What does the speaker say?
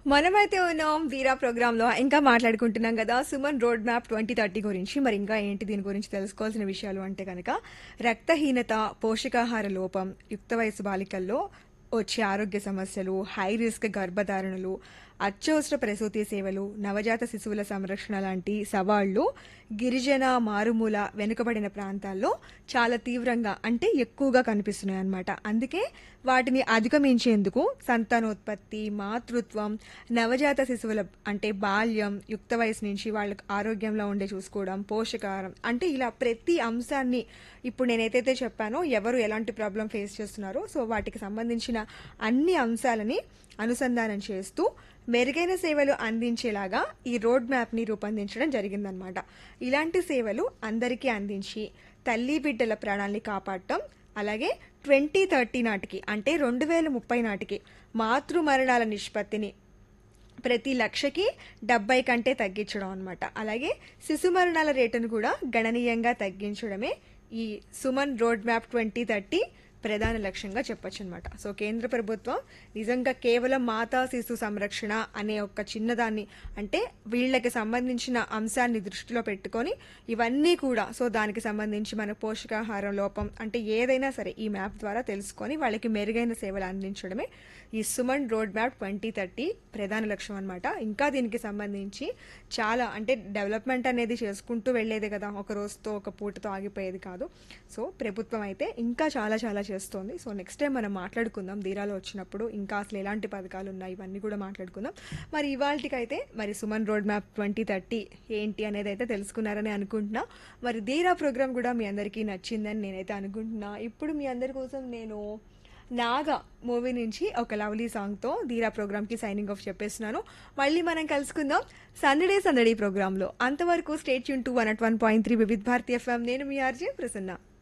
మనమైతే ఉన్నాం వీరా ప్రోగ్రాంలో ఇంకా మాట్లాడుకుంటున్నాం కదా Suman road map twenty thirty గురించి మరి ఇంకా ఏంటి దీని గురించి తెలుసుకోవాల్సిన విషయాలు అంటే కనుక రక్తహీనత పోషకాహార లోపం యుక్త వయసు బాలికల్లో వచ్చే ఆరోగ్య సమస్యలు హై రిస్క్ గర్భధారణలు అత్యవసర ప్రసూతి సేవలు నవజాత శిశువుల సంరక్షణ లాంటి సవాళ్లు గిరిజన మారుమూల వెనుకబడిన ప్రాంతాల్లో చాలా తీవ్రంగా అంటే ఎక్కువగా కనిపిస్తున్నాయి అన్నమాట అందుకే వాటిని అధిగమించేందుకు సంతానోత్పత్తి మాతృత్వం నవజాత శిశువుల అంటే బాల్యం యుక్త వయసు నుంచి వాళ్ళకి ఆరోగ్యంలో ఉండే చూసుకోవడం పోషకాహారం అంటే ఇలా ప్రతి అంశాన్ని ఇప్పుడు నేను ఏదైతే చెప్పానో ఎవరు ఎలాంటి ప్రాబ్లం ఫేస్ చేస్తున్నారో సో వాటికి సంబంధించిన అన్ని అంశాలని అనుసంధానం చేస్తూ మెరుగైన సేవలు అందించేలాగా ఈ రోడ్ మ్యాప్ని రూపొందించడం జరిగిందనమాట ఇలాంటి సేవలు అందరికీ అందించి తల్లి బిడ్డల ప్రాణాల్ని కాపాడటం అలాగే ట్వంటీ థర్టీ నాటికి అంటే రెండు వేల ముప్పై నాటికి మాతృ మరణాల నిష్పత్తిని ప్రతి లక్షకి డెబ్బై కంటే తగ్గించడం అనమాట అలాగే శిశు మరణాల రేటును కూడా గణనీయంగా తగ్గించడమే ఈ Suman road map twenty thirty ప్రధాన లక్ష్యంగా చెప్పొచ్చు అనమాట సో కేంద్ర ప్రభుత్వం నిజంగా కేవలం మాతా శిశు సంరక్షణ అనే ఒక చిన్నదాన్ని అంటే వీళ్ళకి సంబంధించిన అంశాన్ని దృష్టిలో పెట్టుకొని ఇవన్నీ కూడా సో దానికి సంబంధించి మన పోషకాహారం లోపం అంటే ఏదైనా సరే ఈ మ్యాప్ ద్వారా తెలుసుకొని వాళ్ళకి మెరుగైన సేవలు అందించడమే ఈ Suman road map twenty thirty ప్రధాన లక్ష్యం అనమాట ఇంకా దీనికి సంబంధించి చాలా అంటే డెవలప్మెంట్ అనేది చేసుకుంటూ వెళ్ళేదే కదా ఒక రోజుతో ఒక పూటతో ఆగిపోయేది కాదు సో ప్రభుత్వం అయితే ఇంకా చాలా చాలా చేస్తోంది సో నెక్స్ట్ టైం మనం మాట్లాడుకుందాం దీరాలో వచ్చినప్పుడు ఇంకా అసలు ఎలాంటి పథకాలు ఉన్నాయి ఇవన్నీ కూడా మాట్లాడుకుందాం మరి ఇవాళకైతే మరి Suman road map twenty thirty ఏంటి అనేది అయితే తెలుసుకున్నారని అనుకుంటున్నా మరి దీరా ప్రోగ్రామ్ కూడా మీ అందరికీ నచ్చిందని నేనైతే అనుకుంటున్నా ఇప్పుడు మీ అందరి కోసం నేను నాగా మూవీ నుంచి ఒక లవ్లీ సాంగ్తో దీరా ప్రోగ్రామ్కి సైనింగ్ ఆఫ్ చెప్పేస్తున్నాను మళ్ళీ మనం కలుసుకుందాం సందడే సందడి ప్రోగ్రాంలో అంతవరకు స్టేట్ యూన్ to one naught one point three Vividh Bharati FM నేను మీ ఆర్జే ప్రసన్న